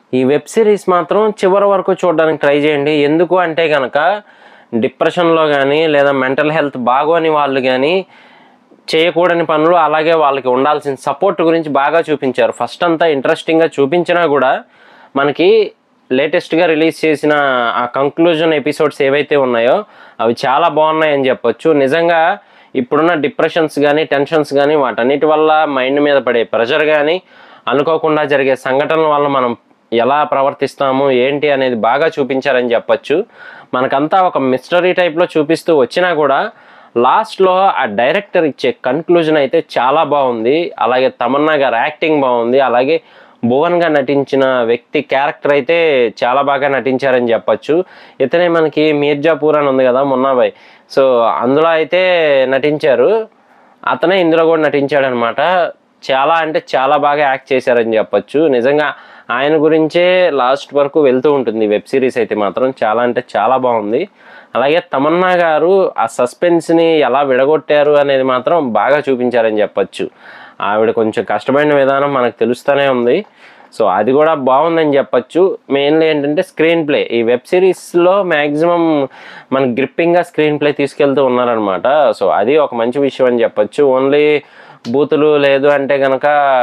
ఈ web series మాత్రం చివరి వరకు చూడడానికి ట్రై చేయండి ఎందుకు అంటే కనుక డిప్రెషన్లో కానీ లేదా మెంటల్ హెల్త్ బాగోని వాళ్ళు కానీ చేయకూడని పనులు అలాగే వాళ్ళకి ఉండాల్సిన సపోర్ట్ గురించి బాగా చూపించారు ఫస్ట్ అంతా ఇంట్రెస్టింగ్గా చూపించినా కూడా మనకి లేటెస్ట్గా రిలీజ్ చేసిన ఆ కంక్లూజన్ ఎపిసోడ్స్ ఏవైతే ఉన్నాయో అవి చాలా బాగున్నాయని చెప్పొచ్చు నిజంగా ఇప్పుడున్న డిప్రెషన్స్ కానీ టెన్షన్స్ కానీ వాటన్నిటి వల్ల మైండ్ మీద పడే ప్రెషర్ కానీ అనుకోకుండా జరిగే సంఘటనల వల్ల మనం ఎలా ప్రవర్తిస్తాము ఏంటి అనేది బాగా చూపించారని చెప్పొచ్చు మనకంతా ఒక మిస్టరీ టైప్లో చూపిస్తూ వచ్చినా కూడా లాస్ట్లో ఆ డైరెక్టర్ ఇచ్చే కన్క్లూజన్ అయితే చాలా బాగుంది అలాగే తమన్నా గారి యాక్టింగ్ బాగుంది అలాగే భువన్గా నటించిన వ్యక్తి క్యారెక్టర్ అయితే చాలా బాగా నటించారని చెప్పొచ్చు ఇతనే మనకి మీర్జాపూర్ అని ఉంది కదా మున్నాబాయ్ సో అందులో అయితే నటించారు అతనే ఇందులో కూడా నటించాడు అనమాట చాలా అంటే చాలా బాగా యాక్ట్ చేశారని చెప్పొచ్చు నిజంగా ఆయన గురించే లాస్ట్ వరకు వెళ్తూ ఉంటుంది వెబ్ సిరీస్ అయితే మాత్రం చాలా అంటే చాలా బాగుంది అలాగే తమన్నా గారు ఆ సస్పెన్స్ని ఎలా విడగొట్టారు అనేది మాత్రం బాగా చూపించారని చెప్పొచ్చు ఆవిడ కొంచెం కష్టపడిన విధానం మనకు తెలుస్తూనే ఉంది సో అది కూడా బాగుందని చెప్పొచ్చు మెయిన్లీ ఏంటంటే స్క్రీన్ ప్లే ఈ వెబ్ సిరీస్లో మ్యాక్సిమం మన గ్రిప్పింగ్గా స్క్రీన్ ప్లే తీసుకెళ్తూ ఉన్నారనమాట సో అది ఒక మంచి విషయం అని చెప్పొచ్చు ఓన్లీ బూతులు లేదు అంటే కనుక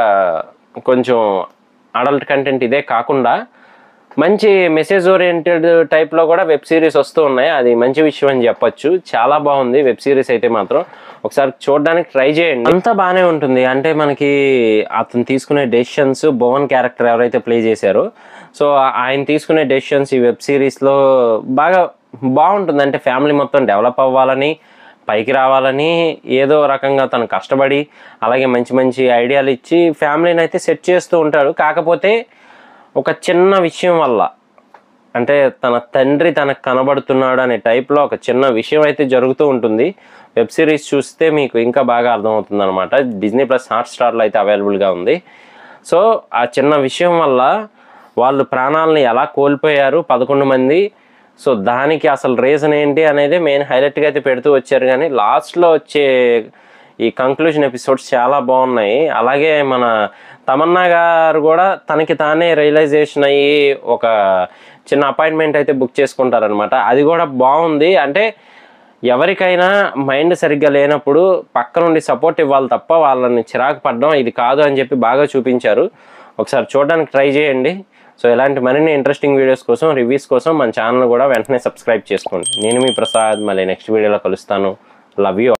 కొంచెం అడల్ట్ కంటెంట్ ఇదే కాకుండా మంచి మెసేజ్ ఓరియంటెడ్ టైప్లో కూడా వెబ్ సిరీస్ వస్తూ ఉన్నాయి అది మంచి విషయం అని చెప్పొచ్చు చాలా బాగుంది వెబ్ సిరీస్ అయితే మాత్రం ఒకసారి చూడడానికి ట్రై చేయండి అంతా బాగానే ఉంటుంది అంటే మనకి అతను తీసుకునే డెసిషన్స్ భువన్ క్యారెక్టర్ ఎవరైతే ప్లే చేశారో సో ఆయన తీసుకునే డెసిషన్స్ ఈ వెబ్ సిరీస్లో బాగా బాగుంటుంది అంటే ఫ్యామిలీ మొత్తం డెవలప్ అవ్వాలని పైకి రావాలని ఏదో రకంగా తను కష్టపడి అలాగే మంచి మంచి ఐడియాలు ఇచ్చి ఫ్యామిలీని అయితే సెట్ చేస్తూ ఉంటాడు కాకపోతే ఒక చిన్న విషయం వల్ల అంటే తన తండ్రి తనకు కనబడుతున్నాడు అనే టైప్లో ఒక చిన్న విషయం అయితే జరుగుతూ ఉంటుంది వెబ్ సిరీస్ చూస్తే మీకు ఇంకా బాగా అర్థమవుతుంది అనమాట డిజ్నీ ప్లస్ హాట్స్టార్లో అయితే అవైలబుల్గా ఉంది సో ఆ చిన్న విషయం వల్ల వాళ్ళు ప్రాణాలని ఎలా కోల్పోయారు పదకొండు మంది సో దానికి అసలు రీజన్ ఏంటి అనేది మెయిన్ హైలైట్గా అయితే పెడుతూ వచ్చారు కానీ లాస్ట్లో వచ్చే ఈ కంక్లూజన్ ఎపిసోడ్స్ చాలా బాగున్నాయి అలాగే మన తమన్నా గారు కూడా తనకి తానే రియలైజేషన్ అయ్యి ఒక చిన్న అపాయింట్మెంట్ అయితే బుక్ చేసుకుంటారనమాట అది కూడా బాగుంది అంటే ఎవరికైనా మైండ్ సరిగ్గా లేనప్పుడు పక్క నుండి సపోర్ట్ ఇవ్వాలి తప్ప వాళ్ళని చిరాకు పడడం ఇది కాదు అని చెప్పి బాగా చూపించారు ఒకసారి చూడడానికి ట్రై చేయండి సో ఇలాంటి మరిన్ని ఇంట్రెస్టింగ్ వీడియోస్ కోసం రివ్యూస్ కోసం మన ఛానల్ కూడా వెంటనే సబ్స్క్రైబ్ చేసుకోండి నేను మీ ప్రసాద్ మళ్ళీ నెక్స్ట్ వీడియోలో కలుస్తాను లవ్ యూ